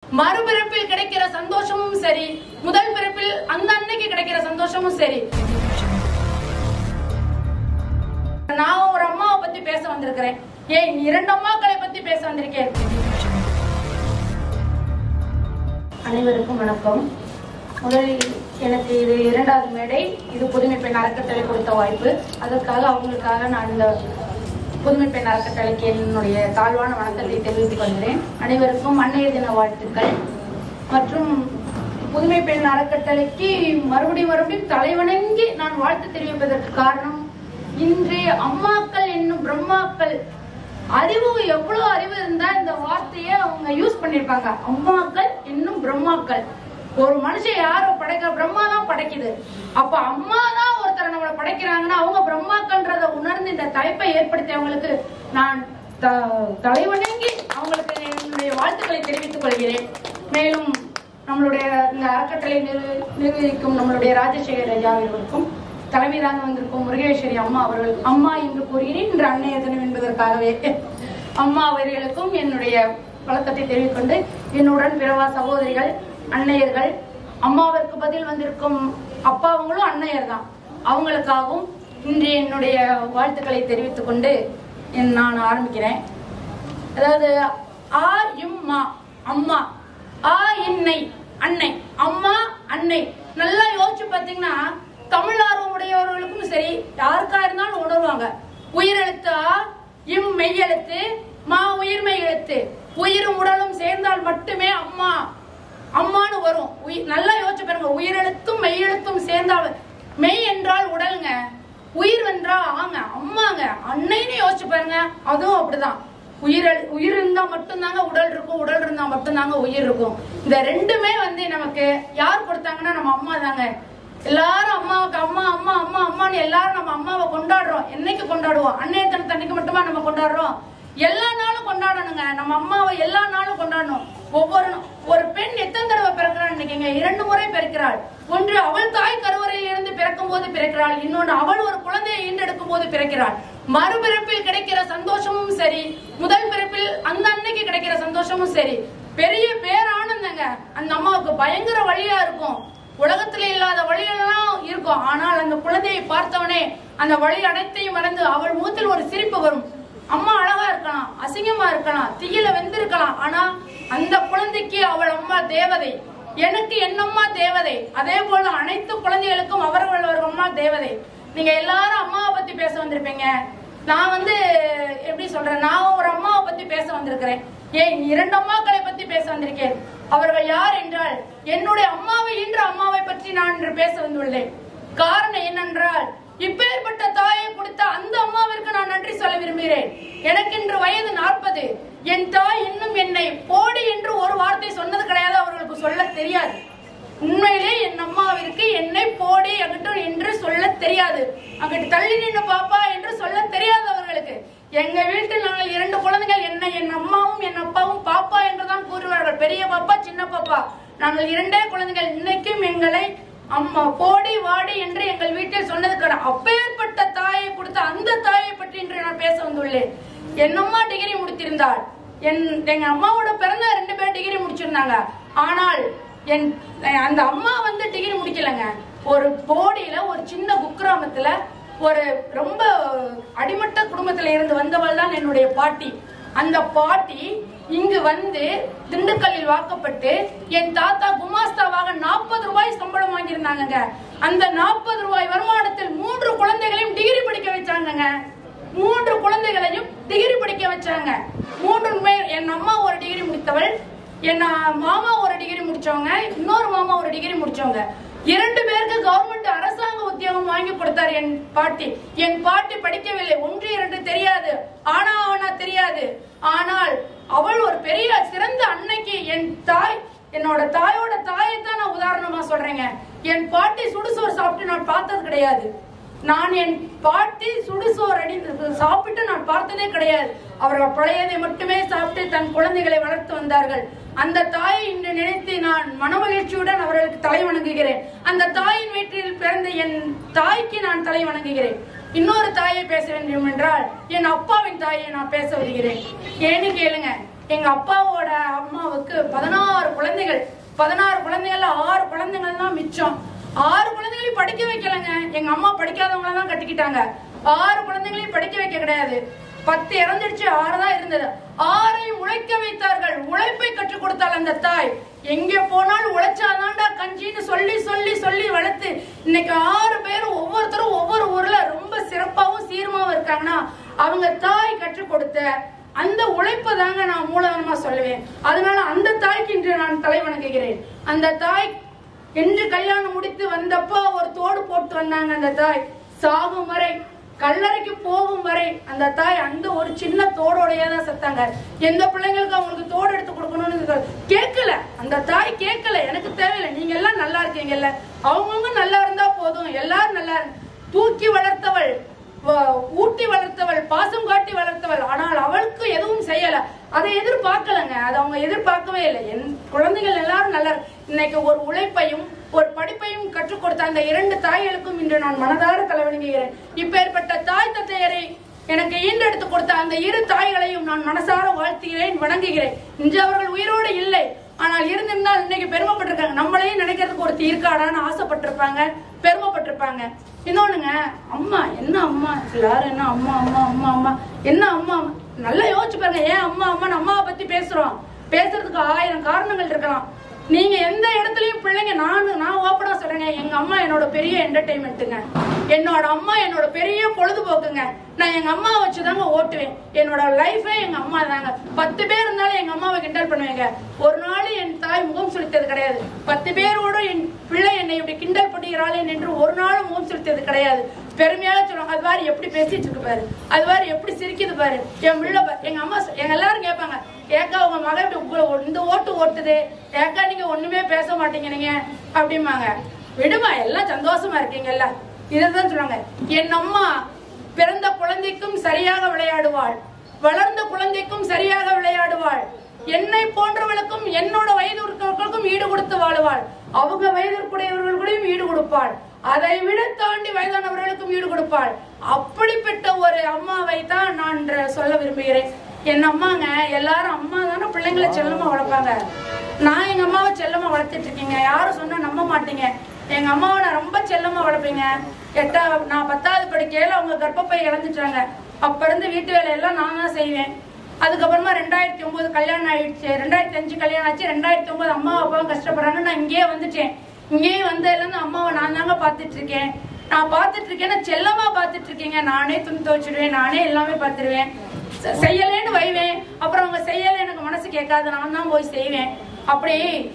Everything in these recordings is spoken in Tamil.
மறுபிறப்பில் கிடைக்கிற சந்தோஷமும் சரி முதல் பிறப்பில் அந்த அன்னைக்கு கிடைக்கிற சந்தோஷமும் சரி நான் ஒரு அம்மாவை பத்தி பேச வந்திருக்கிறேன் ஏன் இரண்டு அம்மாக்களை பத்தி பேச வந்திருக்கேன் அனைவருக்கும் வணக்கம் முதலில் எனக்கு இது இரண்டாவது மேடை இது புதுமை பெண் அறக்கட்டளை கொடுத்த வாய்ப்பு அதற்காக அவங்களுக்காக நான் இந்த புதுமை பெண் அறக்கட்டளைக்கு என்னுடைய தாழ்வான வணக்கத்தை தெரிவித்துக் கொள்கிறேன் அனைவருக்கும் அன்னைய தின வாழ்த்துக்கள் மற்றும் புதுமை பெண் அறக்கட்டளைக்கு மறுபடியும் மறுபடியும் தலைவணங்கி நான் வாழ்த்து தெரிவிப்பதற்கு காரணம் இன்றைய அம்மாக்கள் என்னும் பிரம்மாக்கள் அறிவு எவ்வளவு அறிவு இருந்தா இந்த வார்த்தையை அவங்க யூஸ் பண்ணிருப்பாங்க அம்மாக்கள் இன்னும் பிரம்மாக்கள் ஒரு மனுஷன் யாரோ படைக்க பிரம்மா தான் படைக்குது அப்ப அம்மா தான் ஒருத்தரை நம்மளை படைக்கிறாங்கன்னா அவங்க பிரம்மாக்கள்ன்றத உணர்ந்து இந்த தலைப்பை ஏற்படுத்தியவங்களுக்கு நான் த- தலைவணங்கி அவங்களுக்கு என்னுடைய வாழ்த்துக்களை தெரிவித்துக் கொள்கிறேன் மேலும் நம்மளுடைய இந்த அறக்கட்டளை நிர்வ- நிர்வகிக்கும் நம்மளுடைய ராஜசேகர் ராஜா அவர்களுக்கும் தலைமை தாங்க வந்திருக்கும் முருகேஸ்வரி அம்மா அவர்கள் அம்மா என்று கூறுகிறேன் இன்று அன்னைய தினம் என்பதற்காகவே அம்மா அவர்களுக்கும் என்னுடைய வழக்கத்தை தெரிவிக்கொண்டு என்னுடன் பிறவா சகோதரிகள் அன்னையர்கள் அம்மாவிற்கு பதில் வந்திருக்கும் அப்பாவங்களும் அன்னையர் தான் அவங்களுக்காகவும் இன்று என்னுடைய வாழ்த்துக்களை தெரிவித்துக் கொண்டு என் நான் ஆரம்பிக்கிறேன் அதாவது ஆ இம்மா அம்மா ஆ இன்னை அன்னை அம்மா அன்னை நல்லா யோசிச்சு பாத்தீங்கன்னா தமிழ் ஆர்வம் உடையவர்களுக்கும் சரி யாருக்கா இருந்தாலும் உணர்வாங்க உயிரெழுத்து ஆ இம் மெய்யெழுத்து மா உயிர்மெய் எழுத்து உயிரும் உடலும் சேர்ந்தால் மட்டுமே அம்மா அம்மான்னு வரும் உயிர் நல்லா யோசிச்சு பாருங்க உயிரெழுத்தும் மெய்யெழுத்தும் சேர்ந்தால் மெய் என்றால் உடலுங்க உயிர் வென்றா ஆங்க அம்மாங்க அன்னைன்னு யோசிச்சு பாருங்க அதுவும் அப்படிதான் உயிர் எழு- உயிர் இருந்தா மட்டும்தாங்க உடல் இருக்கும் உடல் இருந்தா மட்டும்தாங்க உயிர் இருக்கும் இந்த ரெண்டுமே வந்து நமக்கு யார் கொடுத்தாங்கன்னா நம்ம அம்மா தாங்க எல்லாரும் அம்மாவுக்கு அம்மா அம்மா அம்மா அம்மான்னு எல்லாரும் நம்ம அம்மாவை கொண்டாடுறோம் என்னைக்கு கொண்டாடுவோம் அன்னைய தினத்தன்னைக்கு மட்டுமா நம்ம கொண்டாடுறோம் எல்லா நாளும் கொண்டாடணுங்க நம்ம அம்மாவை எல்லா நாளும் கொண்டாடணும் ஒவ்வொரு நா- ஒரு பெண் எத்தனை தடவை பிறக்கிறாள் நினைக்கீங்க இரண்டு முறை பிறக்கிறாள் ஒன்று அவள் தாய் கருவறையில் இருந்து பிறக்கும் போது பிறக்கிறாள் இன்னொன்று அவள் ஒரு குழந்தையை ஈண்டெடுக்கும் போது பிறக்கிறாள் மறுபிறப்பில் கிடைக்கிற சந்தோஷமும் சரி முதல் பிறப்பில் அந்த அன்னைக்கு கிடைக்கிற சந்தோஷமும் சரி பெரிய பேரானந்தங்க அந்த அம்மாவுக்கு பயங்கர வழியா இருக்கும் உலகத்துல இல்லாத வழியெல்லாம் இருக்கும் ஆனால் அந்த குழந்தையை பார்த்தவனே அந்த வழி அனைத்தையும் மறந்து அவள் முகத்தில் ஒரு சிரிப்பு வரும் அம்மா அழகா இருக்கலாம் அசிங்கமா இருக்கலாம் தீயில வெந்திருக்கலாம் ஆனா அந்த குழந்தைக்கு அவள் அம்மா தேவதை எனக்கு என் அம்மா தேவதை அதே போல அனைத்து குழந்தைகளுக்கும் அவரவள் ஒரு அம்மா தேவதை நீங்க எல்லாரும் அம்மாவை பத்தி பேச வந்திருப்பீங்க நான் வந்து எப்படி சொல்றேன் நான் ஒரு அம்மாவை பத்தி பேச வந்திருக்கிறேன் ஏன் இரண்டு அம்மாக்களை பத்தி பேச வந்திருக்கேன் அவர்கள் யார் என்றால் என்னுடைய அம்மாவை இன்று அம்மாவை பற்றி நான் இன்று பேச வந்துள்ளேன் காரணம் என்னென்றால் இப்பேற்பட்ட தாயை கொடுத்த அந்த அம்மாவிற்கு நான் நன்றி சொல்ல விரும்புகிறேன் எனக்கு இன்று வயது நாற்பது என் தாய் இன்னும் என்னை போடி என்று ஒரு வார்த்தை சொன்னது கிடையாது அவர்களுக்கு சொல்ல தெரியாது உண்மையிலே என் அம்மாவிற்கு என்னை போடி அங்கிட்டு என்று சொல்ல தெரியாது அங்கிட்டு தள்ளி நின்று பாப்பா என்று சொல்ல தெரியாது அவர்களுக்கு எங்க வீட்டில் நாங்கள் இரண்டு குழந்தைகள் என்ன என் அம்மாவும் என் அப்பாவும் பாப்பா என்றுதான் கூறுவார்கள் பெரிய பாப்பா சின்ன பாப்பா நாங்கள் இரண்டே குழந்தைகள் இன்னைக்கும் எங்களை அம்மா போடி வாடி என்று எங்கள் வீட்டில் சொன்னது கிடையாது அப்பேற்பட்ட தாயை கொடுத்த அந்த தாயை பற்றி இன்று நான் பேச வந்துள்ளேன் என் அம்மா டிகிரி முடித்திருந்தாள் என் எங்க அம்மாவோட பிறந்த ரெண்டு பேரும் டிகிரி முடிச்சிருந்தாங்க ஆனால் என் அந்த அம்மா வந்து டிகிரி முடிக்கலங்க ஒரு போடியில ஒரு சின்ன குக்கிராமத்துல ஒரு ரொம்ப அடிமட்ட குடும்பத்துல இருந்து வந்தவள் தான் என்னுடைய பாட்டி அந்த பாட்டி இங்கு வந்து திண்டுக்கல்லில் வாக்கப்பட்டு என் தாத்தா குமாஸ்தாவாக நாற்பது ரூபாய் சம்பளம் வாங்கியிருந்தாங்கங்க அந்த நாற்பது ரூபாய் வருமானத்தில் மூன்று குழந்தைகளையும் டிகிரி படிக்க வச்சாங்கங்க மூன்று குழந்தைகளையும் டிகிரி படிக்க வச்சாங்க மூன்று பேர் என் அம்மா ஒரு டிகிரி முடித்தவள் என் மாமா ஒரு டிகிரி முடிச்சவங்க இன்னொரு மாமா ஒரு டிகிரி முடிச்சவங்க இரண்டு பேருக்கு கவர்மெண்ட் அரசாங்க உத்தியோகம் வாங்கி கொடுத்தார் என் பாட்டி என் பாட்டி படிக்கவில்லை ஒன்று இரண்டு தெரியாது ஆனா ஆனா தெரியாது ஆனால் அவள் ஒரு பெரிய சிறந்த அன்னைக்கு என் தாய் என்னோட தாயோட தாயை தான் நான் உதாரணமா சொல்றேங்க என் பாட்டி சுடுசோறு சாப்பிட்டு நான் பார்த்தது கிடையாது நான் என் பாட்டி சுடுசோறு அடி சாப்பிட்டு நான் பார்த்ததே கிடையாது அவர்கள் பழையதை மட்டுமே சாப்பிட்டு தன் குழந்தைகளை வளர்த்து வந்தார்கள் அந்த தாயை இன்று நினைத்து நான் மனமகிழ்ச்சியுடன் அவர்களுக்கு தலை வணங்குகிறேன் அந்த தாயின் வீட்டில் பிறந்த என் தாய்க்கு நான் தலை வணங்குகிறேன் இன்னொரு தாயை பேச வேண்டும் என்றால் என் அப்பாவின் தாயை நான் பேச வருகிறேன் ஏன்னு கேளுங்க எங்க அப்பாவோட அம்மாவுக்கு பதினாறு குழந்தை குழந்தைகள் பதினாறு குழந்தைகள்ல ஆறு குழந்தைகள் தான் மிச்சம் ஆறு குழந்தைகளையும் படிக்க வைக்கலங்க எங்க அம்மா படிக்காதவங்கள தான் கட்டிக்கிட்டாங்க ஆறு குழந்தைகளையும் படிக்க வைக்க கிடையாது பத்து இறந்துடுச்சு ஆறு தான் இருந்தது ஆறையும் உழைக்க வைத்தார்கள் உழைப்பை கற்றுக் கொடுத்தாள் அந்த தாய் எங்க போனாலும் உழைச்சாதான்டா கஞ்சின்னு சொல்லி சொல்லி சொல்லி வளர்த்து இன்னைக்கு ஆறு பேரும் ஒவ்வொருத்தரும் ஒவ்வொரு ஊர்ல ரொம்ப சிறப்பாவும் சீருமாவும் இருக்காங்கன்னா அவங்க தாய் கற்றுக் கொடுத்த அந்த உழைப்பை தாங்க நான் மூலதனமா சொல்லுவேன் அதனால அந்த தாய்க்கு இன்று நான் தலை வணங்குகிறேன் அந்த தாய் என்று கல்யாணம் முடித்து வந்தப்போ ஒரு தோடு போட்டு வந்தாங்க அந்த தாய் சாகும் வரை கல்லறைக்கு போகும் வரை அந்த தாய் அந்த ஒரு சின்ன தோடோடையே தான் செத்தாங்க எந்த பிள்ளைங்களுக்கு அவங்களுக்கு தோடு எடுத்து கொடுக்கணும்னு கேட்கல அந்த தாய் கேட்கல எனக்கு தேவையில்லை நீங்க எல்லாம் நல்லா இருக்கீங்கல்ல அவங்கவுங்க நல்லா இருந்தா போதும் எல்லாரும் நல்லா இரு- தூக்கி வளர்த்தவள் வ- ஊட்டி வளர்த்தவள் பாசம் காட்டி வளர்த்தவள் ஆனால் அவளுக்கு எதுவும் செய்யல அதை எதிர்பார்க்கலங்க அது அவங்க எதிர்பார்க்கவே இல்லை என் குழந்தைகள் எல்லாரும் நல்லா இருக்கு. இன்னைக்கு ஒரு உழைப்பையும் ஒரு படிப்பையும் கற்றுக் கொடுத்த அந்த இரண்டு தாய்களுக்கும் இன்று நான் மனதார தலைவணங்குகிறேன் இப்பேற்பட்ட தாய் தந்தையரை எனக்கு ஈண்டெடுத்து கொடுத்த அந்த இரு தாய்களையும் நான் மனசார வாழ்த்துகிறேன் வணங்குகிறேன் இன்று அவர்கள் உயிரோடு இல்லை ஆனால் இருந்திருந்தால் இன்னைக்கு பெருமைப்பட்டிருக்காங்க நம்மளையும் நினைக்கிறதுக்கு ஒருத்தி இருக்காடான்னு ஆசைப்பட்டிருப்பாங்க பெருமைப்பட்டிருப்பாங்க இன்னொன்னுங்க அம்மா என்ன அம்மா எல்லாரும் என்ன அம்மா அம்மா அம்மா அம்மா என்ன அம்மா அம்மா? நல்லா யோசிச்சு பாருங்க ஏன் அம்மா அம்மா அம்மாவை பத்தி பேசுறோம் பேசுறதுக்கு ஆயிரம் காரணங்கள் இருக்கலாம் நீங்க எந்த இடத்துலயும் பிள்ளைங்க நான் நான் ஓப்பனா சொல்றேங்க எங்க அம்மா என்னோட பெரிய என்டர்டைன்மெண்ட்டுங்க என்னோட அம்மா என்னோட பெரிய பொழுதுபோக்குங்க நான் எங்க அம்மா வச்சுதாங்க ஓட்டுவேன் என்னோட லைஃபே எங்க அம்மா தாங்க பத்து பேர் இருந்தாலும் எங்க அம்மாவை கிண்டல் பண்ணுவேங்க ஒரு நாள் என் தாய் முகம் சுளித்தது கிடையாது பத்து பேரோட என் பிள்ளை என்னை இப்படி கிண்டல் பண்ணுகிறாளே என்று ஒரு நாளும் முகம் சுளித்தது கிடையாது பெருமையாக சொல்லுவாங்க அது மாதிரி எப்படி பேசிட்டு இருக்கு பாரு அது மாதிரி எப்படி சிரிக்குது பாரு என் பிள்ளை பாரு. எங்க அம்மா சொ- எங்க எல்லாரும் கேட்பாங்க ஏக்கா உங்க மகன் இப்படி உங்களை இந்த ஓட்டு ஓட்டுது ஏக்கா நீங்க ஒண்ணுமே பேச மாட்டீங்க நீங்க அப்படிம்பாங்க விடுமா எல்லாம் சந்தோஷமா இருக்கீங்கல்ல இதுதான் சொல்லுவாங்க என் அம்மா பிறந்த குழந்தைக்கும் சரியாக விளையாடுவாள் வளர்ந்த குழந்தைக்கும் சரியாக விளையாடுவாள் என்னை போன்றவளுக்கும் என்னோட வயது இருக்கிறவர்களுக்கும் ஈடு கொடுத்து வாழுவாள் அவங்க வயதிற்குடையவர்களுக்கும் ஈடு கொடுப்பாள் அதை விட தாண்டி வயதானவர்களுக்கும் ஈடு கொடுப்பாள் அப்படிப்பட்ட ஒரு அம்மாவை தான் நான் இன்று சொல்ல விரும்புகிறேன் என் அம்மாங்க எல்லாரும் அம்மா தானே பிள்ளைங்களை செல்லமா வளர்ப்பாங்க நான் எங்க அம்மாவை செல்லமா வளர்த்துட்டு இருக்கீங்க யாரும் சொன்னா நம்ப மாட்டீங்க எங்க அம்மாவை நான் ரொம்ப செல்லமா வளர்ப்பேங்க எட்டா நான் பத்தாவது படிக்கையில அவங்க கர்ப்பப்பை இழந்துட்டாங்க அப்ப இருந்து வீட்டு வேலையெல்லாம் நான் தான் செய்வேன் அதுக்கப்புறமா ரெண்டாயிரத்தி ஒன்பது கல்யாணம் ஆயிடுச்சு ரெண்டாயிரத்தி அஞ்சு கல்யாணம் ஆச்சு ரெண்டாயிரத்தி ஒன்பது அம்மா அப்பாவும் கஷ்டப்படுறாங்க நான் இங்கேயே வந்துட்டேன் இங்கேயே வந்ததுல இருந்து அம்மாவை நான் தாங்க பார்த்துட்டு இருக்கேன் நான் பார்த்துட்டு இருக்கேன்னா செல்லமா பார்த்துட்டு இருக்கேங்க நானே துணி துவைச்சிடுவேன் நானே எல்லாமே பார்த்துருவேன் செ- செய்யலேன்னு வைவேன் அப்புறம் அவங்க செய்யல எனக்கு மனசு கேட்காது நான் தான் போய் செய்வேன் அப்படி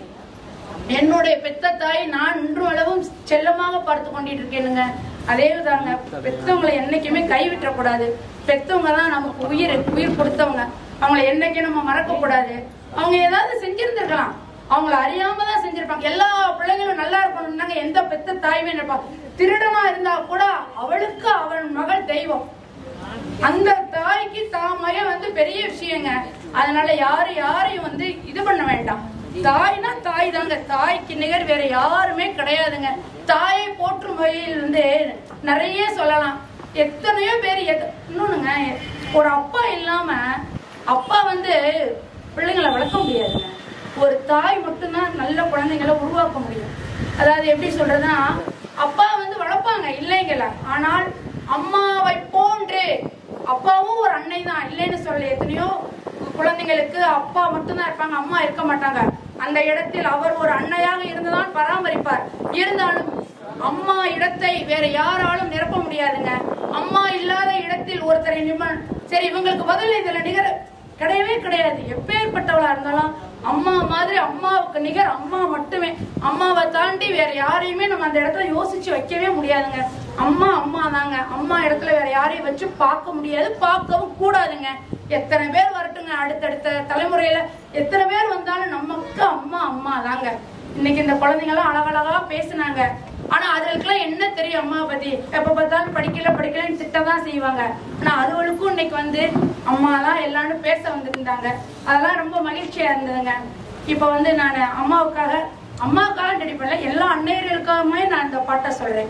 என்னுடைய பெத்த தாய் நான் இன்றும் அளவும் செல்லமாக பார்த்து கொண்டிட்டு இருக்கேனுங்க அதே தாங்க பெத்தவங்களை என்னைக்குமே கைவிட்டக்கூடாது பெத்தவங்க தான் நமக்கு உயிர் உயிர் கொடுத்தவங்க அவங்கள என்னைக்கும் நம்ம மறக்க கூடாது அவங்க ஏதாவது செஞ்சிருந்திருக்கலாம் அவங்கள அறியாம தான் செஞ்சிருப்பாங்க எல்லா பிள்ளைங்களும் நல்லா இருக்கணும்னாங்க எந்த பெத்த தாயுமே நினைப்பா திருடனா இருந்தா கூட அவளுக்கு அவன் மகள் தெய்வம் அந்த தாய்க்கு தான் மகன் வந்து பெரிய விஷயங்க அதனால யாரு யாரையும் வந்து இது பண்ண வேண்டாம் தாய்னா தாய் தாங்க தாய்க்கு நிகர் வேற யாருமே கிடையாதுங்க தாயை போற்றும் வகையில் வந்து நிறைய சொல்லலாம் எத்தனையோ பேர் எத்- இன்னொன்னுங்க ஒரு அப்பா இல்லாம அப்பா வந்து பிள்ளைங்களை வளர்க்க முடியாதுங்க ஒரு தாய் மட்டும்தான் நல்ல குழந்தைங்களை உருவாக்க முடியும் அதாவது எப்படி சொல்றதுன்னா அப்பா வந்து வளர்ப்பாங்க இல்லைங்கள ஆனால் அம்மாவை போன்று அப்பாவும் ஒரு அன்னை தான் இல்லைன்னு சொல்ல எத்தனையோ குழந்தைங்களுக்கு அப்பா மட்டும்தான் இருப்பாங்க அம்மா இருக்க மாட்டாங்க அந்த இடத்தில் அவர் ஒரு அன்னையாக இருந்துதான் பராமரிப்பார் இருந்தாலும் அம்மா இடத்தை வேற யாராலும் நிரப்ப முடியாதுங்க அம்மா இல்லாத இடத்தில் ஒருத்தரை நிமன் சரி இவங்களுக்கு பதில் இதுல நிகர கிடையவே கிடையாது எப்பேற்பட்டவளா இருந்தாலும் அம்மா மாதிரி அம்மாவுக்கு நிகர் அம்மா மட்டுமே அம்மாவை தாண்டி வேற யாரையுமே நம்ம அந்த இடத்துல யோசிச்சு வைக்கவே முடியாதுங்க அம்மா அம்மா தாங்க அம்மா இடத்துல வேற யாரையும் வச்சு பார்க்க முடியாது பார்க்கவும் கூடாதுங்க எத்தனை பேர் வரட்டுங்க அடுத்தடுத்த தலைமுறையில எத்தனை பேர் வந்தாலும் நமக்கு அம்மா அம்மா தாங்க இன்னைக்கு இந்த குழந்தைங்க எல்லாம் அழகழகா பேசுனாங்க ஆனா அதுகளுக்கெல்லாம் என்ன தெரியும் அம்மா பத்தி எப்ப பார்த்தாலும் படிக்கல படிக்கலன்னு திட்டதான் செய்வாங்க ஆனா அதுகளுக்கும் இன்னைக்கு வந்து அம்மா தான் எல்லாரும் பேச வந்திருந்தாங்க அதெல்லாம் ரொம்ப மகிழ்ச்சியா இருந்ததுங்க இப்ப வந்து நான் அம்மாவுக்காக அம்மாவுக்காக ரெடி பண்ணல எல்லா அன்னையர்களுக்காகவே நான் இந்த பாட்டை சொல்றேன்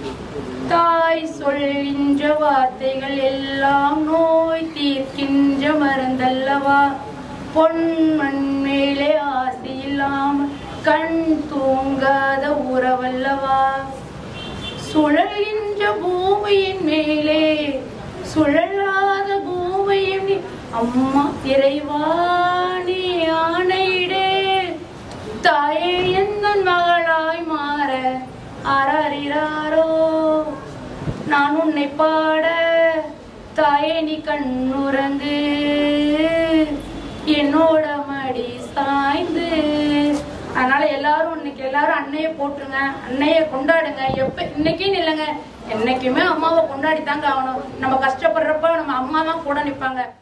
தாய் சொல்கின்ற வார்த்தைகள் எல்லாம் நோய் தீர்க்கின்ற மருந்தல்லவா பொன்மண் மேலே ஆசை இல்லாமல் கண் தூங்காத உறவல்லவா சுழல்கின்ற பூமியின் மேலே சுழலாத பூமியின் மே- அம்மா இறைவாணி ஆணையிடே தாயே எந்த மகளாய் மாற அரறிறாரோ நான் உன்னை பாட தாயே நீ கண்ணுறங்கு என்னோட மடி சாய்ந்து அதனால எல்லாரும் இன்னைக்கு எல்லாரும் அன்னைய போட்டுருங்க அன்னைய கொண்டாடுங்க எப்ப இன்னைக்குன்னு இல்லைங்க என்னைக்குமே அம்மாவை கொண்டாடி தாங்க ஆகணும் நம்ம கஷ்டப்படுறப்ப நம்ம அம்மா தான் கூட நிப்பாங்க